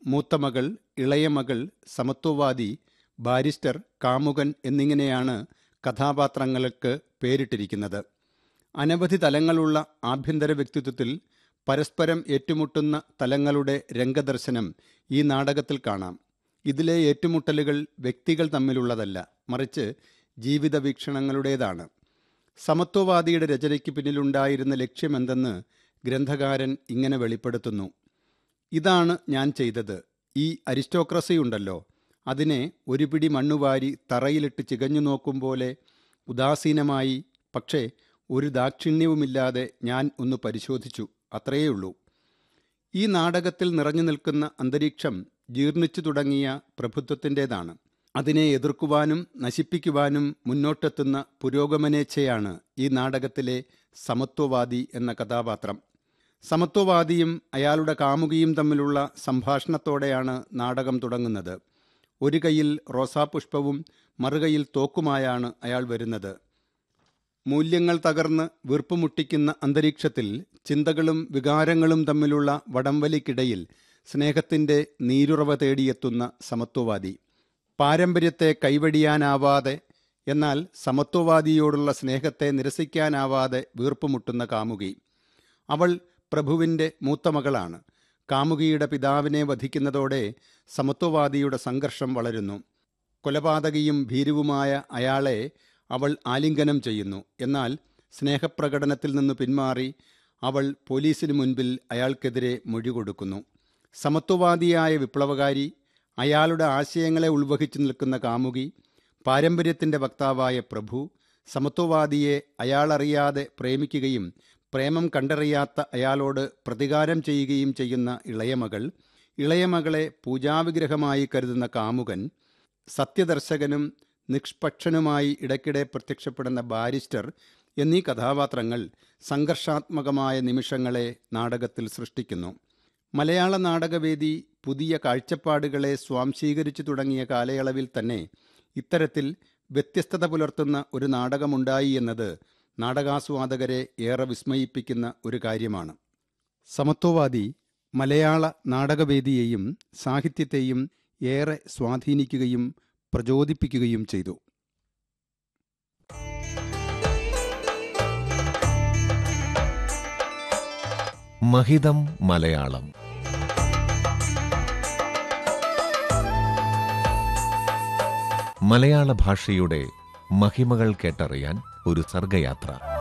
മൂത്തമകൾ ഇളയമകൾ സമത്വവാദി barrister കാമുകൻ എന്നിങ്ങനെയാണ് കഥാപാത്രങ്ങൾക്ക് പേരിട്ടിരിക്കുന്നത് അനവധി തലങ്ങളുള്ള ആഭ്യന്തര വ്യക്തിത്വത്തിൽ പരസ്പരം ഏറ്റുമുട്ടുന്ന തലങ്ങളുടെ രംഗദർശനം ഈ നാടകത്തിൽ കാണാം ഇതിലെ ഏറ്റുമുട്ടലുകൾ വ്യക്തികൾ തമ്മിലുള്ളതല്ല മറിച്ച് ജീവിത വീക്ഷണങ്ങളുടേതാണ് സമത്വവാദിയുടെ രചനയ്ക്ക് പിന്നിലുണ്ടായിരുന്ന ലക്ഷ്യമെന്തെന്ന് ഗ്രന്ഥകാരൻ ഇങ്ങനെ വെളിപ്പെടുത്തുന്നു ഇതാണ് ഞാൻ ചെയ്തത് ഈ അരിസ്റ്റോക്രസി ഉണ്ടല്ലോ അതിനെ ഒരു പിടി മണ്ണുവാരി തറയിലിട്ട് ചികഞ്ഞു നോക്കും പോലെ ഉദാസീനമായി പക്ഷേ ഒരു ദാക്ഷിണ്യവുമില്ലാതെ ഞാൻ ഒന്ന് പരിശോധിച്ചു അത്രയേ ഉള്ളൂ ഈ നാടകത്തിൽ നിറഞ്ഞു നിൽക്കുന്ന അന്തരീക്ഷം ജീർണിച്ചു തുടങ്ങിയ പ്രഭുത്വത്തിൻ്റെതാണ് അതിനെ എതിർക്കുവാനും നശിപ്പിക്കുവാനും മുന്നോട്ടെത്തുന്ന പുരോഗമനേച്ഛയാണ് ഈ നാടകത്തിലെ സമത്വവാദി എന്ന കഥാപാത്രം സമത്വവാദിയും അയാളുടെ കാമുകിയും തമ്മിലുള്ള സംഭാഷണത്തോടെയാണ് നാടകം തുടങ്ങുന്നത് ഒരു കൈയിൽ റോസാപുഷ്പവും മറുകൈയിൽ തോക്കുമായാണ് അയാൾ വരുന്നത് മൂല്യങ്ങൾ തകർന്ന് വീർപ്പുമുട്ടിക്കുന്ന അന്തരീക്ഷത്തിൽ ചിന്തകളും വികാരങ്ങളും തമ്മിലുള്ള വടംവലിക്കിടയിൽ സ്നേഹത്തിൻ്റെ നീരുറവ തേടിയെത്തുന്ന സമത്വവാദി പാരമ്പര്യത്തെ കൈവടിയാനാവാതെ എന്നാൽ സമത്വവാദിയോടുള്ള സ്നേഹത്തെ നിരസിക്കാനാവാതെ വീർപ്പുമുട്ടുന്ന കാമുകി അവൾ പ്രഭുവിൻ്റെ മൂത്തമകളാണ് കാമുകിയുടെ പിതാവിനെ വധിക്കുന്നതോടെ സമത്വവാദിയുടെ സംഘർഷം വളരുന്നു കൊലപാതകിയും ഭീരുവുമായ അയാളെ അവൾ ആലിംഗനം ചെയ്യുന്നു എന്നാൽ സ്നേഹപ്രകടനത്തിൽ നിന്ന് പിന്മാറി അവൾ പോലീസിന് മുൻപിൽ അയാൾക്കെതിരെ മൊഴി കൊടുക്കുന്നു സമത്വവാദിയായ വിപ്ലവകാരി അയാളുടെ ആശയങ്ങളെ ഉൾവഹിച്ചു നിൽക്കുന്ന കാമുകി പാരമ്പര്യത്തിൻ്റെ വക്താവായ പ്രഭു സമത്വവാദിയെ അയാളറിയാതെ പ്രേമിക്കുകയും പ്രേമം കണ്ടറിയാത്ത അയാളോട് പ്രതികാരം ചെയ്യുകയും ചെയ്യുന്ന ഇളയമകൾ ഇളയമകളെ പൂജാവിഗ്രഹമായി കരുതുന്ന കാമുകൻ സത്യദർശകനും നിഷ്പക്ഷനുമായി ഇടയ്ക്കിടെ പ്രത്യക്ഷപ്പെടുന്ന ബാരിസ്റ്റർ എന്നീ കഥാപാത്രങ്ങൾ സംഘർഷാത്മകമായ നിമിഷങ്ങളെ നാടകത്തിൽ സൃഷ്ടിക്കുന്നു മലയാള നാടകവേദി പുതിയ കാഴ്ചപ്പാടുകളെ സ്വാംശീകരിച്ചു തുടങ്ങിയ കാലയളവിൽ തന്നെ ഇത്തരത്തിൽ വ്യത്യസ്തത പുലർത്തുന്ന ഒരു നാടകമുണ്ടായി എന്നത് നാടകാസ്വാദകരെ ഏറെ വിസ്മയിപ്പിക്കുന്ന ഒരു കാര്യമാണ് സമത്വവാദി മലയാള നാടകവേദിയെയും സാഹിത്യത്തെയും ഏറെ സ്വാധീനിക്കുകയും പ്രചോദിപ്പിക്കുകയും ചെയ്തു മഹിതം മലയാളം മലയാള ഭാഷയുടെ മഹിമകൾ കേട്ടറിയാൻ ഒരു സർഗയാത്ര